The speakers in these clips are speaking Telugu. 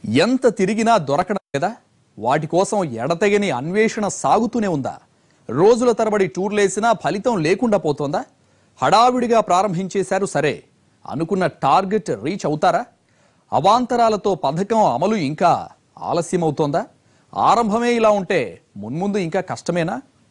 ఎంత తిరిగినా దొరకడం లేదా వాటి కోసం ఎడతెగని అన్వేషణ సాగుతూనే ఉందా రోజుల తరబడి టూర్లేసినా ఫలితం లేకుండా పోతోందా హడావిడిగా ప్రారంభించేశారు సరే అనుకున్న టార్గెట్ రీచ్ అవుతారా అవాంతరాలతో పథకం అమలు ఇంకా ఆలస్యమవుతోందా ఆరంభమే ఇలా ఉంటే మున్ముందు ఇంకా కష్టమేనా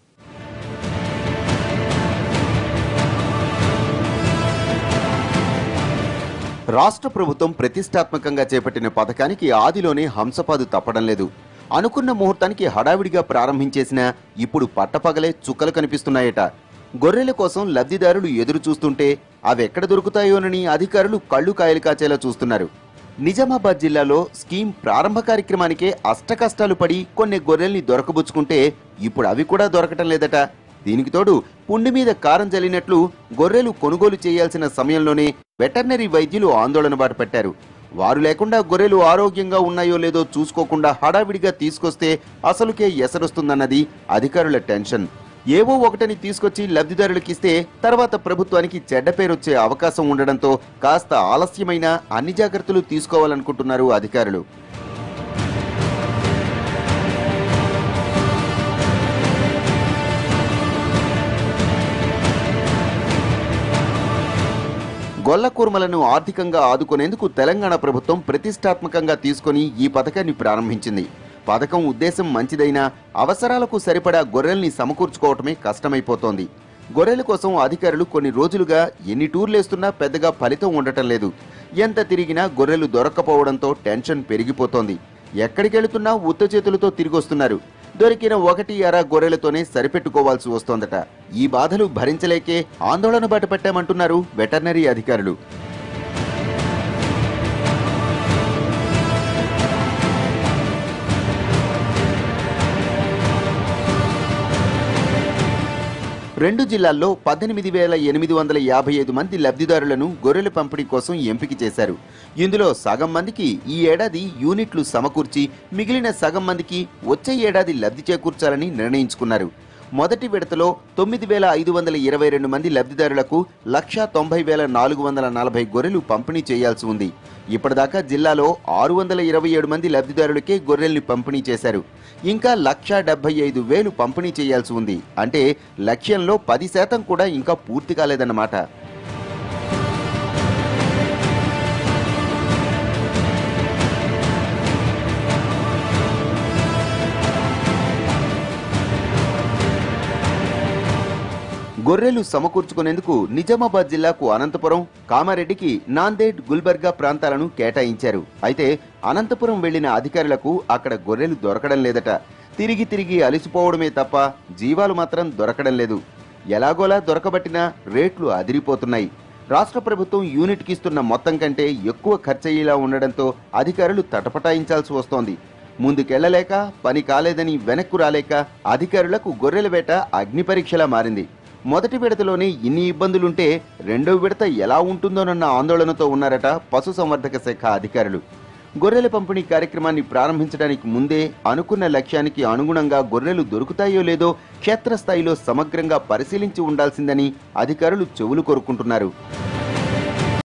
రాష్ట్ర ప్రభుత్వం ప్రతిష్టాత్మకంగా చేపట్టిన పథకానికి ఆదిలోనే హంసపాదు తప్పడం లేదు అనుకున్న ముహూర్తానికి హడావిడిగా ప్రారంభించేసిన ఇప్పుడు పట్టపగలే చుక్కలు కనిపిస్తున్నాయట గొర్రెల కోసం లబ్ధిదారులు ఎదురు చూస్తుంటే అవెక్కడ దొరుకుతాయోనని అధికారులు కళ్ళు కాయలు కాచేలా చూస్తున్నారు నిజామాబాద్ జిల్లాలో స్కీమ్ ప్రారంభ కార్యక్రమానికే అష్టకష్టాలు పడి కొన్ని గొర్రెల్ని దొరకబుచ్చుకుంటే ఇప్పుడు అవి కూడా దొరకటం లేదట దీనికి తోడు పుండి మీద కారం జల్లినట్లు గొర్రెలు కొనుగోలు చేయాల్సిన సమయంలోనే వెటర్నరీ వైద్యులు ఆందోళన బాట పెట్టారు వారు లేకుండా గొర్రెలు ఆరోగ్యంగా ఉన్నాయో లేదో చూసుకోకుండా హడావిడిగా తీసుకొస్తే అసలుకే ఎసరొస్తుందన్నది అధికారుల టెన్షన్ ఏవో ఒకటని తీసుకొచ్చి లబ్ధిదారులకిస్తే తర్వాత ప్రభుత్వానికి చెడ్డ పేరొచ్చే అవకాశం ఉండడంతో కాస్త ఆలస్యమైన అన్ని జాగ్రత్తలు తీసుకోవాలనుకుంటున్నారు అధికారులు గొల్ల కూర్మలను ఆర్థికంగా ఆదుకునేందుకు తెలంగాణ ప్రభుత్వం ప్రతిష్టాత్మకంగా తీసుకొని ఈ పథకాన్ని ప్రారంభించింది పథకం ఉద్దేశం మంచిదైనా అవసరాలకు సరిపడా గొర్రెల్ని సమకూర్చుకోవటమే కష్టమైపోతోంది గొర్రెల కోసం అధికారులు కొన్ని రోజులుగా ఎన్ని టూర్లేస్తున్నా పెద్దగా ఫలితం ఉండటం లేదు ఎంత తిరిగినా గొర్రెలు దొరక్కపోవడంతో టెన్షన్ పెరిగిపోతోంది ఎక్కడికెళ్తున్నా ఉత్త చేతులతో తిరిగొస్తున్నారు దొరికిన ఒకటి అర గొర్రెలతోనే సరిపెట్టుకోవాల్సి వస్తోందట ఈ బాధలు భరించలేకే ఆందోళన బాట పెట్టామంటున్నారు వెటర్నరీ అధికారులు రెండు జిల్లాల్లో పద్దెనిమిది వేల ఎనిమిది వందల యాభై ఐదు మంది లబ్ధిదారులను గొర్రెల పంపిణీ కోసం ఎంపిక చేశారు ఇందులో సగం మందికి ఈ ఏడాది యూనిట్లు సమకూర్చి మిగిలిన సగం మందికి వచ్చే ఏడాది లబ్ధి చేకూర్చాలని నిర్ణయించుకున్నారు మొదటి విడతలో తొమ్మిది వేల ఐదు వందల ఇరవై రెండు మంది లబ్ధిదారులకు లక్ష తొంభై వేల నాలుగు వందల నలభై గొర్రెలు పంపిణీ చేయాల్సి ఉంది ఇప్పటిదాకా జిల్లాలో ఆరు వందల ఇరవై ఏడు మంది లబ్ధిదారులకే గొర్రెల్ని పంపిణీ చేశారు ఇంకా లక్ష డెబ్బై ఐదు వేలు పంపిణీ చేయాల్సి ఉంది అంటే లక్ష్యంలో పది శాతం కూడా ఇంకా పూర్తి కాలేదన్నమాట గొర్రెలు సమకూర్చుకునేందుకు నిజామాబాద్ జిల్లాకు అనంతపురం కామారెడ్డికి నాందేడ్ గుల్బర్గా ప్రాంతాలను కేటాయించారు అయితే అనంతపురం వెళ్లిన అధికారులకు అక్కడ గొర్రెలు దొరకడం లేదట తిరిగి తిరిగి అలసిపోవడమే తప్ప జీవాలు మాత్రం దొరకడం లేదు ఎలాగోలా దొరకబట్టినా రేట్లు అదిరిపోతున్నాయి రాష్ట్ర ప్రభుత్వం యూనిట్కి ఇస్తున్న మొత్తం కంటే ఎక్కువ ఖర్చయ్యేలా ఉండడంతో అధికారులు తటపటాయించాల్సి వస్తోంది ముందుకెళ్లలేక పని కాలేదని వెనక్కు రాలేక అధికారులకు గొర్రెల వేట అగ్ని పరీక్షలా మారింది మొదటి విడతలోనే ఇన్ని ఇబ్బందులుంటే రెండో విడత ఎలా ఉంటుందోనన్న ఆందోళనతో ఉన్నారట పశుసంవర్ధక శాఖ అధికారులు గొర్రెల పంపిణీ కార్యక్రమాన్ని ప్రారంభించడానికి ముందే అనుకున్న లక్ష్యానికి అనుగుణంగా గొర్రెలు దొరుకుతాయో లేదో క్షేత్రస్థాయిలో సమగ్రంగా పరిశీలించి ఉండాల్సిందని అధికారులు చెవులు కోరుకుంటున్నారు